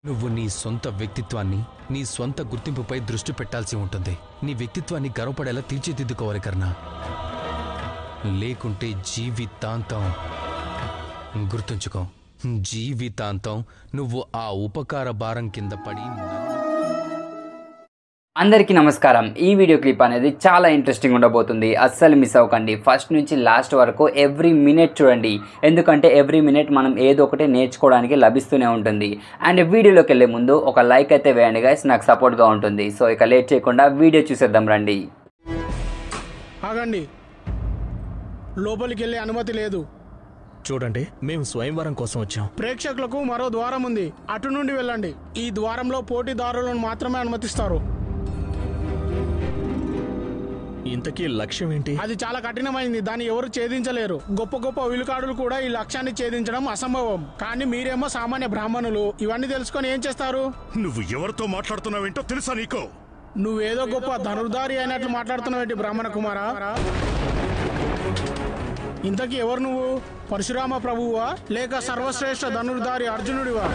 నువ్వు నీ సొంత వ్యక్తిత్వాన్ని నీ సొంత గుర్తింపుపై దృష్టి పెట్టాల్సి ఉంటుంది నీ వ్యక్తిత్వాన్ని గర్వపడేలా తీర్చిదిద్దుకోవాలి కర్ణ లేకుంటే జీవితాంతం గుర్తుంచుకో జీవితాంతం నువ్వు ఆ ఉపకార భారం కింద పడి నన్ను- అందరికీ నమస్కారం ఈ వీడియో క్లిప్ అనేది చాలా ఇంట్రెస్టింగ్ ఉండబోతుంది అస్సలు మిస్ అవ్వకండి ఫస్ట్ నుంచి లాస్ట్ వరకు ఎవ్రీ మినిట్ చూడండి ఎందుకంటే ఎవ్రీ మినిట్ మనం ఏదో ఒకటి నేర్చుకోవడానికి లభిస్తూనే ఉంటుంది అండ్ వీడియోలోకి వెళ్ళే ముందు ఒక లైక్ అయితే వేయండి గైస్ నాకు సపోర్ట్గా ఉంటుంది సో ఇక లేట్ చేయకుండా వీడియో చూసేద్దాం రండి ఆగండి లోపలికి వెళ్ళే అనుమతి లేదు చూడండి మేము స్వయంవరం కోసం వచ్చాం ప్రేక్షకులకు మరో ద్వారం ఉంది అటు నుండి వెళ్ళండి ఈ ద్వారంలో పోటీదారులను మాత్రమే అనుమతిస్తారు ఇంతకీ లక్ష్యం ఏంటి అది చాలా కఠినమైంది దాన్ని ఎవరు ఛేదించలేరు గొప్ప గొప్ప విలుకాడులు కూడా ఈ లక్ష్యాన్ని ఛేదించడం అసంభవం కానీ మీరేమో సామాన్య బ్రాహ్మణులు ఇవన్నీ తెలుసుకొని ఏం చేస్తారు నువ్వు ఎవరితో మాట్లాడుతున్నావేంటో తెలుసా నీకో నువ్వేదో గొప్ప ధనుర్ధారి అయినట్లు మాట్లాడుతున్నావేంటి బ్రాహ్మణ కుమారా ఇంతకీ ఎవరు నువ్వు పరశురామ ప్రభువా లేక సర్వశ్రేష్ఠ ధనుర్ధారి అర్జునుడివా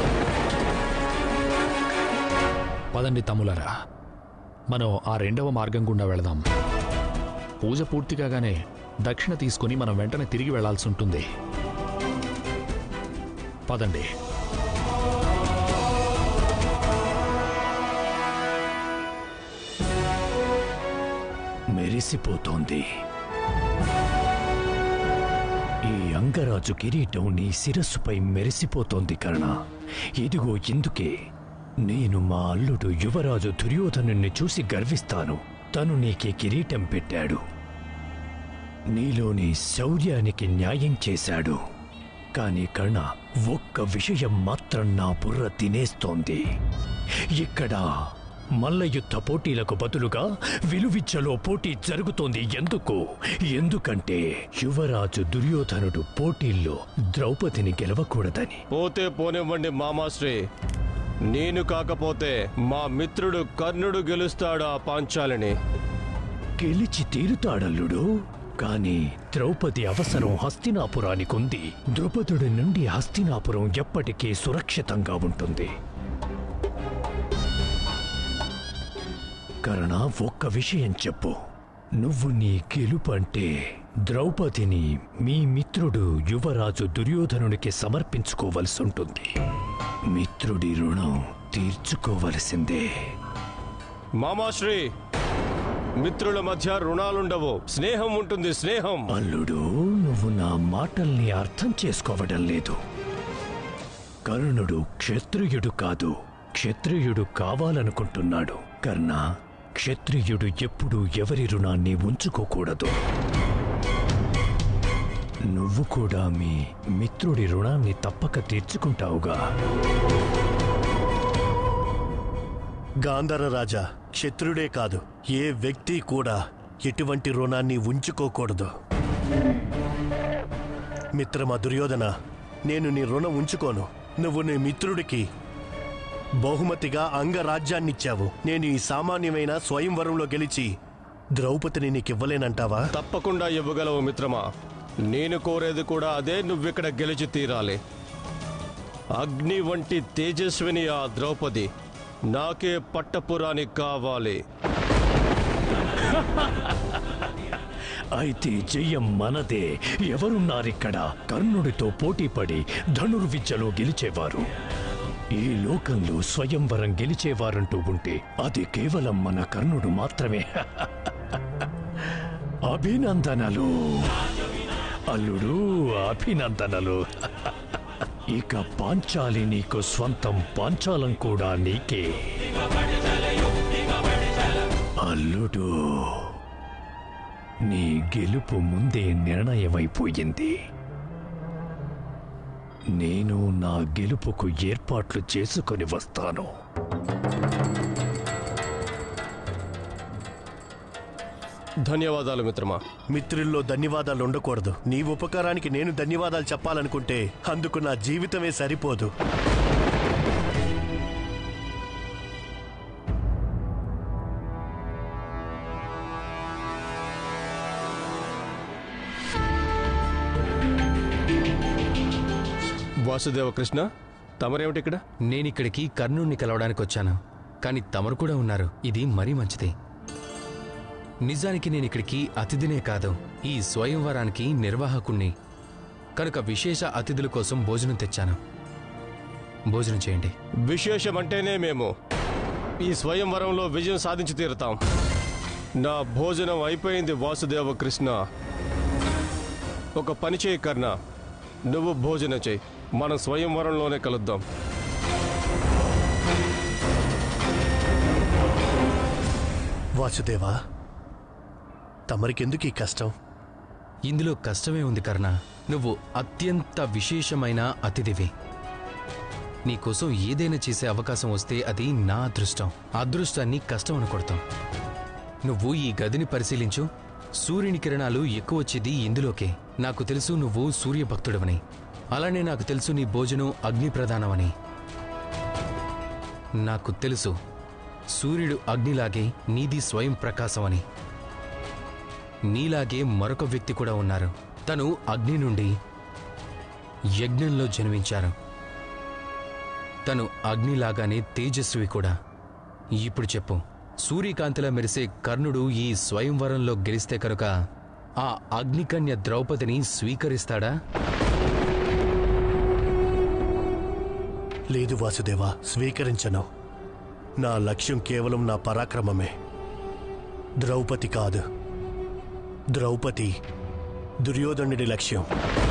పదండి తమ్ములరా మనం ఆ రెండవ మార్గం గుండా వెళదాం పూజ పూర్తి కాగానే దక్షిణ తీసుకుని మనం వెంటనే తిరిగి వెళ్లాల్సి ఉంటుంది పదండి మెరిసిపోతోంది ఈ అంగరాజు కిరీటం నీ శిరస్సుపై మెరిసిపోతోంది కర్ణ ఇదిగో ఇందుకే నేను మా అల్లుడు యువరాజు దుర్యోధనుణ్ణి చూసి గర్విస్తాను తను నీకే కిరీటం పెట్టాడు నీలోని శౌర్యానికి న్యాయం చేశాడు కాని కర్ణ ఒక్క విషయం మాత్రం నా బుర్ర తినేస్తోంది ఇక్కడ మల్లయుద్ధ పోటీలకు బదులుగా విలువిచ్చలో పోటీ జరుగుతోంది ఎందుకు ఎందుకంటే యువరాజు దుర్యోధనుడు పోటీల్లో ద్రౌపదిని గెలవకూడదని పోతే పోనివ్వండి మామాశ్రీ నేను కాకపోతే మా మిత్రుడు కర్ణుడు గెలుస్తాడు ఆ పాంచాలిని గెలిచి తీరుతాడల్లుడు కాని ద్రౌపది అవసరం హస్తినాపురానికుంది ద్రుపదుడి నుండి హస్తినాపురం ఎప్పటికీ సురక్షితంగా ఉంటుంది కరణ ఒక్క విషయం చెప్పు నువ్వు నీ గెలుపంటే ద్రౌపదిని మీ మిత్రుడు యువరాజు దుర్యోధనునికి సమర్పించుకోవలసి ఉంటుంది మిత్రుడి రుణం తీర్చుకోవలసిందే మామాశ్రీ మిత్రుల మధ్య రుణాలుండవు స్నేహం ఉంటుంది స్నేహం అల్లుడు నువ్వు నా మాటల్ని అర్థం చేసుకోవడం లేదు కర్ణుడు క్షత్రియుడు కాదు క్షత్రియుడు కావాలనుకుంటున్నాడు కర్ణ క్షత్రియుడు ఎప్పుడూ ఎవరి రుణాన్ని ఉంచుకోకూడదు నువ్వు కూడా మీ మిత్రుడి రుణాన్ని తప్పక తీర్చుకుంటావుగా గాంధర రాజా క్షత్రుడే కాదు ఏ వ్యక్తి కూడా ఎటువంటి రుణాన్ని ఉంచుకోకూడదు మిత్రమా దుర్యోధన నేను నీ రుణం ఉంచుకోను నువ్వు నీ మిత్రుడికి బహుమతిగా అంగరాజ్యాన్నిచ్చావు నేను ఈ సామాన్యమైన స్వయంవరంలో గెలిచి ద్రౌపదిని నీకివ్వలేనంటావా తప్పకుండా ఇవ్వగలవు మిత్రమా నేను కోరేది కూడా అదే నువ్విక్కడ గెలిచి తీరాలి అగ్ని వంటి తేజస్విని ఆ ద్రౌపది నాకే పట్టపురాణి కావాలి అయితే జయం మనదే ఎవరున్నారిక్కడ కర్ణుడితో పోటీపడి ధనుర్విద్యలో గెలిచేవారు ఈ లోకంలో స్వయంవరం గెలిచేవారంటూ ఉంటే అది కేవలం మన కర్ణుడు మాత్రమే అభినందనలు అల్లుడు అభినందనలు ఇక పాంచాలి నీకు స్వంతం పాంచాలం కూడా నీకే అల్లుడు నీ గెలుపు ముందే నిర్ణయమైపోయింది నేను నా గెలుపుకు ఏర్పాట్లు చేసుకొని వస్తాను ధన్యవాదాలు మిత్రమా మిత్రుల్లో ధన్యవాదాలు ఉండకూడదు నీ ఉపకారానికి నేను ధన్యవాదాలు చెప్పాలనుకుంటే అందుకు నా జీవితమే సరిపోదు వాసుదేవ కృష్ణ తమరేమిటి ఇక్కడ నేనిక్కడికి కర్ణుణ్ణి కలవడానికి వచ్చాను కానీ తమరు కూడా ఉన్నారు ఇది మరీ మంచిది నిజానికి నేను ఇక్కడికి అతిథినే కాదు ఈ స్వయంవరానికి నిర్వాహకుణ్ణి కనుక విశేష అతిథుల కోసం భోజనం తెచ్చాను భోజనం చేయండి విశేషం అంటేనే మేము ఈ స్వయంవరంలో విజయం సాధించి తీరుతాం నా భోజనం అయిపోయింది వాసుదేవ కృష్ణ ఒక పని చేయి కర్ణ నువ్వు భోజనం చేయి మనం స్వయంవరంలోనే కలుద్దాం వాసుదేవా తమరికెందుకు ఈ కష్టం ఇందులో కష్టమే ఉంది కర్ణ నువ్వు అత్యంత విశేషమైన అతిథివి నీకోసం ఏదైనా చేసే అవకాశం వస్తే అది నా అదృష్టం అదృష్టాన్ని కష్టం అనకూడతాం నువ్వు ఈ గదిని పరిశీలించు సూర్యుని కిరణాలు ఎక్కువ వచ్చేది ఇందులోకే నాకు తెలుసు నువ్వు సూర్యభక్తుడవని అలానే నాకు తెలుసు నీ భోజనం అగ్ని ప్రధానమని నాకు తెలుసు సూర్యుడు అగ్నిలాగే నీది స్వయం ప్రకాశం అని నీలాగే మరొక వ్యక్తి కూడా ఉన్నారు తను అగ్ని నుండి యజ్ఞంలో జన్మించారు తను అగ్నిలాగానే తేజస్వి కూడా ఇప్పుడు చెప్పు సూర్యకాంతిలా మెరిసే కర్ణుడు ఈ స్వయంవరంలో గెలిస్తే కనుక ఆ అగ్నికన్య ద్రౌపదిని స్వీకరిస్తాడా లేదు వాసుదేవా స్వీకరించను నా లక్ష్యం కేవలం నా పరాక్రమమే ద్రౌపది కాదు ద్రౌపది దుర్యోధనుడి లక్ష్యం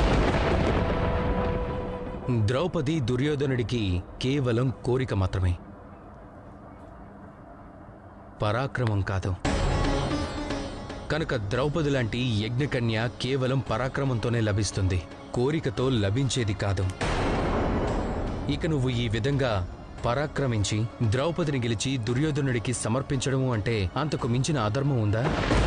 ద్రౌపది దుర్యోధనుడికి కేవలం కోరిక మాత్రమే పరాక్రమం కాదు కనుక ద్రౌపది లాంటి యజ్ఞకన్య కేవలం పరాక్రమంతోనే లభిస్తుంది కోరికతో లభించేది కాదు ఇక నువ్వు ఈ విధంగా పరాక్రమించి ద్రౌపదిని గెలిచి దుర్యోధనుడికి సమర్పించడము అంటే అంతకు మించిన అధర్మం ఉందా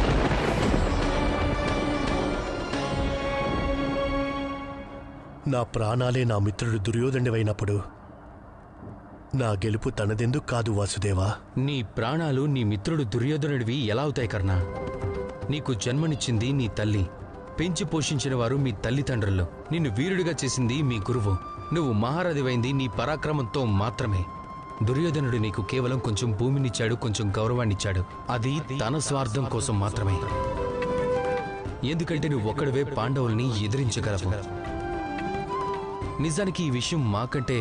నా ప్రాణాలే నా మిత్రుడు దుర్యోధనుడివైనప్పుడు నా గెలుపు తనదెందుకు కాదు వాసుదేవా నీ ప్రాణాలు నీ మిత్రుడు దుర్యోధనుడివి ఎలా అవుతాయి కర్ణ నీకు జన్మనిచ్చింది నీ తల్లి పెంచి పోషించిన వారు మీ తల్లిదండ్రులు నిన్ను వీరుడిగా చేసింది మీ గురువు నువ్వు మహారథివైంది నీ పరాక్రమంతో మాత్రమే దుర్యోధనుడు నీకు కేవలం కొంచెం భూమినిచ్చాడు కొంచెం గౌరవాన్నిచ్చాడు అది తన స్వార్థం కోసం మాత్రమే ఎందుకంటే నువ్వు ఒక్కడివే పాండవుల్ని ఎదిరించగలవు నిజానికి ఈ విషయం మాకంటే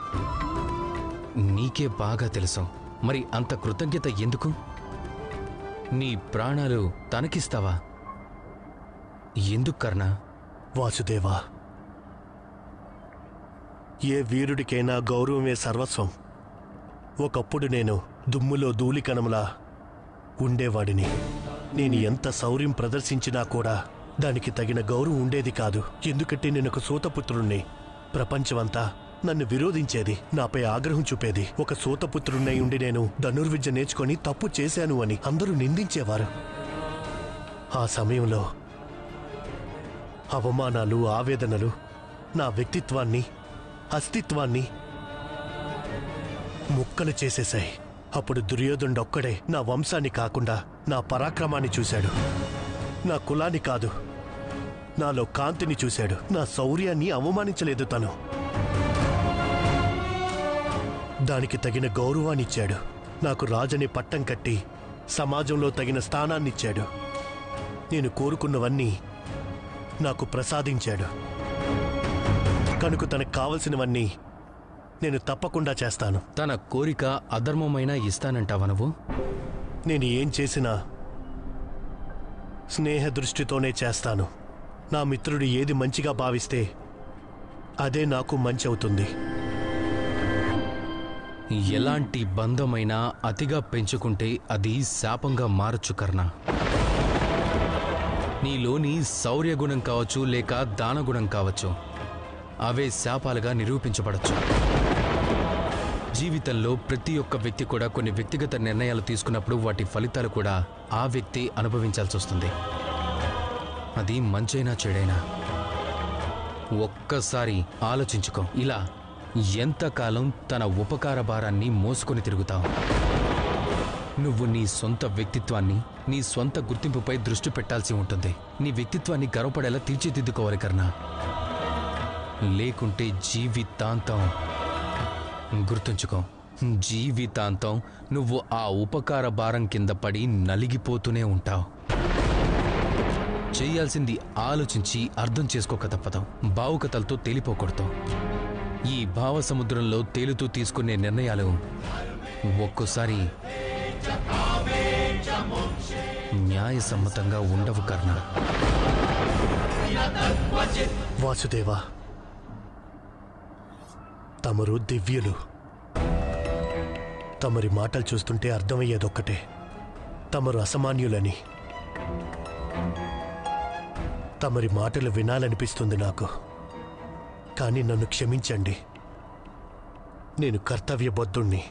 నీకే బాగా తెలుసు మరి అంత కృతజ్ఞత ఎందుకు నీ ప్రాణాలు తనకిస్తావా ఎందుకు కర్ణ వాసుదేవా ఏ వీరుడికైనా గౌరవమే సర్వస్వం ఒకప్పుడు నేను దుమ్ములో ధూళికణంలా ఉండేవాడిని నేను ఎంత శౌర్యం ప్రదర్శించినా కూడా దానికి తగిన గౌరవం ఉండేది కాదు ఎందుకంటే నేను ఒక సూతపుత్రుణ్ణి ప్రపంచమంతా నన్ను విరోధించేది నాపై ఆగ్రహం చూపేది ఒక సూతపుత్రుణ్ణై ఉండి నేను ధనుర్విద్య నేర్చుకొని తప్పు చేశాను అని అందరూ నిందించేవారు ఆ సమయంలో అవమానాలు ఆవేదనలు నా వ్యక్తిత్వాన్ని అస్తిత్వాన్ని ముక్కలు చేసేశాయి అప్పుడు దుర్యోధనుడొక్కడే నా వంశాన్ని కాకుండా నా పరాక్రమాన్ని చూశాడు నా కులాన్ని కాదు నాలో కాంతిని చూశాడు నా శౌర్యాన్ని అవమానించలేదు తను దానికి తగిన గౌరవాన్నిచ్చాడు నాకు రాజని పట్టం కట్టి సమాజంలో తగిన స్థానాన్నిచ్చాడు నేను కోరుకున్నవన్నీ నాకు ప్రసాదించాడు కనుక తనకు కావలసినవన్నీ నేను తప్పకుండా చేస్తాను తన కోరిక అధర్మమైనా ఇస్తానంటావా నువ్వు నేను ఏం చేసినా స్నేహ దృష్టితోనే చేస్తాను నా మిత్రుడు ఏది మంచిగా భావిస్తే అదే నాకు మంచి అవుతుంది ఎలాంటి బంధమైనా అతిగా పెంచుకుంటే అది శాపంగా మారచ్చు కర్ణ నీలోని శౌర్యగుణం కావచ్చు లేక దానగుణం కావచ్చు అవే శాపాలుగా నిరూపించబడచ్చు జీవితంలో ప్రతి ఒక్క వ్యక్తి కూడా కొన్ని వ్యక్తిగత నిర్ణయాలు తీసుకున్నప్పుడు వాటి ఫలితాలు కూడా ఆ వ్యక్తి అనుభవించాల్సి వస్తుంది అది మంచైనా చెడైనా ఒక్కసారి ఆలోచించుకో ఇలా ఎంతకాలం తన ఉపకార భారాన్ని మోసుకొని తిరుగుతావు నువ్వు నీ సొంత వ్యక్తిత్వాన్ని నీ సొంత గుర్తింపుపై దృష్టి పెట్టాల్సి ఉంటుంది నీ వ్యక్తిత్వాన్ని గర్వపడేలా తీర్చిదిద్దుకోవాలి కర్ణ లేకుంటే జీవితాంతం గుర్తుంచుకో జీవితాంతం నువ్వు ఆ ఉపకార భారం కింద పడి నలిగిపోతూనే ఉంటావు చేయాల్సింది ఆలోచించి అర్థం చేసుకోక తప్పదు భావుకతలతో తేలిపోకూడదు ఈ భావ సముద్రంలో తేలుతూ తీసుకునే నిర్ణయాలు ఒక్కోసారి న్యాయసమ్మతంగా ఉండవు కర్ణ వాసుదేవా తమరు దివ్యులు తమరి మాటలు చూస్తుంటే అర్థమయ్యేదొక్కటే తమరు అసమాన్యులని తమరి మాటలు వినాలనిపిస్తుంది నాకు కానీ నన్ను క్షమించండి నేను కర్తవ్యబద్ధుణ్ణి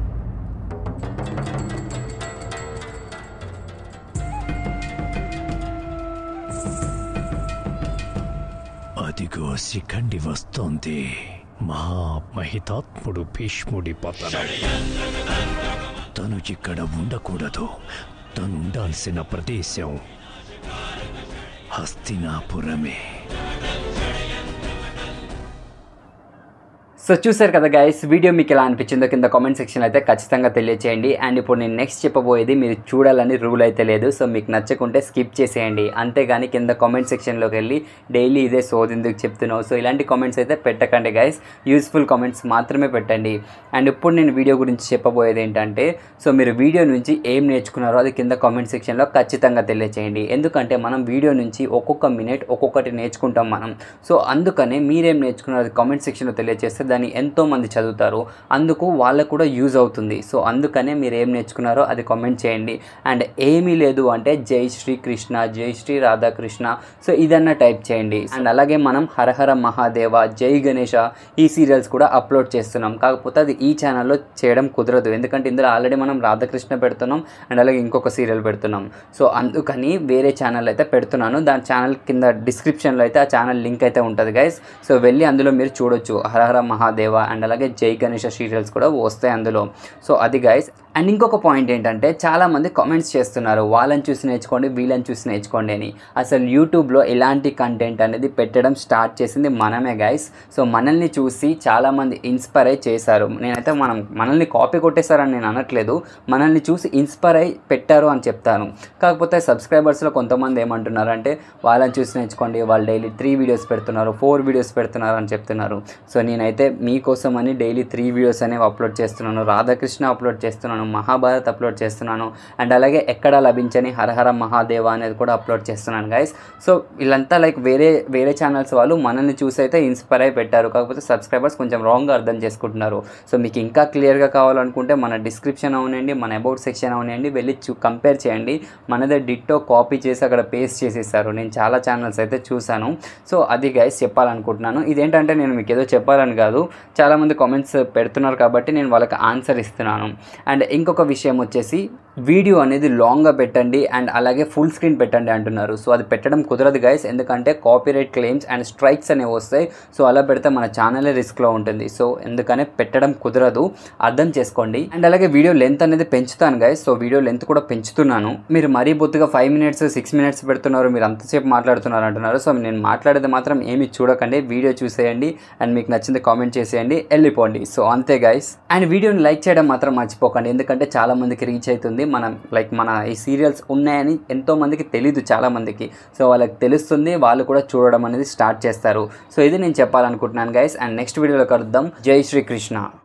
అదిగో శిఖండి వస్తోంది మహామహితాత్ముడు భీష్ముడి పతనం తను ఇక్కడ ఉండకూడదు తను ఉండాల్సిన ప్రదేశం హస్తినాపురమే సో చూసారు కదా గైస్ వీడియో మీకు ఎలా అనిపించిందో కింద కామెంట్ సెక్షన్ అయితే ఖచ్చితంగా తెలియచేయండి అండ్ ఇప్పుడు నేను నెక్స్ట్ చెప్పబోయేది మీరు చూడాలని రూల్ అయితే లేదు సో మీకు నచ్చకుంటే స్కిప్ చేసేయండి అంతేగాని కింద కామెంట్ సెక్షన్లోకి వెళ్ళి డైలీ ఇదే సోదెందుకు చెప్తున్నావు సో ఇలాంటి కామెంట్స్ అయితే పెట్టకండి గైస్ యూస్ఫుల్ కామెంట్స్ మాత్రమే పెట్టండి అండ్ ఇప్పుడు నేను వీడియో గురించి చెప్పబోయేది ఏంటంటే సో మీరు వీడియో నుంచి ఏం నేర్చుకున్నారో అది కింద కామెంట్ సెక్షన్లో ఖచ్చితంగా తెలియచేయండి ఎందుకంటే మనం వీడియో నుంచి ఒక్కొక్క మినిట్ ఒక్కొక్కటి నేర్చుకుంటాం మనం సో అందుకనే మీరేం నేర్చుకున్నారో అది కామెంట్ సెక్షన్లో తెలియజేస్తే దాన్ని ఎంతో మంది చదువుతారు అందుకు వాళ్ళకు కూడా యూజ్ అవుతుంది సో అందుకనే మీరు ఏం నేర్చుకున్నారో అది కామెంట్ చేయండి అండ్ ఏమీ లేదు అంటే జై శ్రీ కృష్ణ జై శ్రీ రాధాకృష్ణ సో ఇదన్నా టైప్ చేయండి అండ్ అలాగే మనం హరహర మహాదేవ జై గణేష ఈ సీరియల్స్ కూడా అప్లోడ్ చేస్తున్నాం కాకపోతే అది ఈ ఛానల్లో చేయడం కుదరదు ఎందుకంటే ఇందులో ఆల్రెడీ మనం రాధాకృష్ణ పెడుతున్నాం అండ్ అలాగే ఇంకొక సీరియల్ పెడుతున్నాం సో అందుకని వేరే ఛానల్ అయితే పెడుతున్నాను దాని ఛానల్ కింద డిస్క్రిప్షన్లో అయితే ఆ ఛానల్ లింక్ అయితే ఉంటుంది గైస్ సో వెళ్ళి అందులో మీరు చూడొచ్చు హరహర మహాదేవ అండ్ అలాగే జై గణేష సీరియల్స్ కూడా వస్తాయి అందులో సో అది గైస్ అండ్ ఇంకొక పాయింట్ ఏంటంటే చాలామంది కామెంట్స్ చేస్తున్నారు వాళ్ళని చూసి నేర్చుకోండి వీళ్ళని చూసి నేర్చుకోండి అని అసలు యూట్యూబ్లో ఎలాంటి కంటెంట్ అనేది పెట్టడం స్టార్ట్ చేసింది మనమే గైస్ సో మనల్ని చూసి చాలామంది ఇన్స్పైర్ అయి చేశారు నేనైతే మనం మనల్ని కాపీ కొట్టేశారని నేను అనట్లేదు మనల్ని చూసి ఇన్స్పైర్ అయి పెట్టారు అని చెప్తాను కాకపోతే సబ్స్క్రైబర్స్లో కొంతమంది ఏమంటున్నారంటే వాళ్ళని చూసి నేర్చుకోండి వాళ్ళు డైలీ త్రీ వీడియోస్ పెడుతున్నారు ఫోర్ వీడియోస్ పెడుతున్నారు అని చెప్తున్నారు సో నేనైతే మీకోసం అని డైలీ త్రీ వీడియోస్ అనేవి అప్లోడ్ చేస్తున్నాను రాధాకృష్ణ అప్లోడ్ చేస్తున్నాను మహాభారత్ అప్లోడ్ చేస్తున్నాను అండ్ అలాగే ఎక్కడ లభించని హరహర మహాదేవ అనేది కూడా అప్లోడ్ చేస్తున్నాను గైస్ సో వీళ్ళంతా లైక్ వేరే వేరే ఛానల్స్ వాళ్ళు మనల్ని చూసి అయితే ఇన్స్పైర్ అయి పెట్టారు కాకపోతే సబ్స్క్రైబర్స్ కొంచెం రాంగ్గా అర్థం చేసుకుంటున్నారు సో మీకు ఇంకా క్లియర్గా కావాలనుకుంటే మన డిస్క్రిప్షన్ అవనండి మన అబౌట్ సెక్షన్ అవనండి వెళ్ళి చూ కంపేర్ చేయండి మనదే డిట్టో కాపీ చేసి అక్కడ పేస్ట్ చేసేసారు నేను చాలా ఛానల్స్ అయితే చూశాను సో అది గైస్ చెప్పాలనుకుంటున్నాను ఇదేంటంటే నేను మీకు ఏదో చెప్పాలని కాదు చాలామంది కామెంట్స్ పెడుతున్నారు కాబట్టి నేను వాళ్ళకి ఆన్సర్ ఇస్తున్నాను అండ్ ఇంకొక విషయం వచ్చేసి వీడియో అనేది లాంగ్గా పెట్టండి అండ్ అలాగే ఫుల్ స్క్రీన్ పెట్టండి అంటున్నారు సో అది పెట్టడం కుదరదు గైస్ ఎందుకంటే కాపీరైట్ క్లెయిమ్స్ అండ్ స్ట్రైక్స్ అనేవి వస్తాయి సో అలా పెడితే మన ఛానలే రిస్క్లో ఉంటుంది సో ఎందుకనే పెట్టడం కుదరదు అర్థం చేసుకోండి అండ్ అలాగే వీడియో లెంత్ అనేది పెంచుతాను గైస్ సో వీడియో లెంత్ కూడా పెంచుతున్నాను మీరు మరీ బొత్తుగా ఫైవ్ మినిట్స్ సిక్స్ మినిట్స్ పెడుతున్నారు మీరు అంతసేపు మాట్లాడుతున్నారు అంటున్నారు సో నేను మాట్లాడేది మాత్రం ఏమి చూడకండి వీడియో చూసేయండి అండ్ మీకు నచ్చింది కామెంట్ చేసేయండి వెళ్ళిపోండి సో అంతే గైస్ అండ్ వీడియోని లైక్ చేయడం మాత్రం మర్చిపోకండి ఎందుకంటే చాలా మందికి రీచ్ అవుతుంది మనం లైక్ మన ఈ సీరియల్స్ ఉన్నాయని ఎంతో మందికి తెలీదు చాలా మందికి సో వాళ్ళకి తెలుస్తుంది వాళ్ళు కూడా చూడడం అనేది స్టార్ట్ చేస్తారు సో ఇది నేను చెప్పాలనుకుంటున్నాను గైస్ అండ్ నెక్స్ట్ వీడియోలో కలుద్దాం జై శ్రీకృష్ణ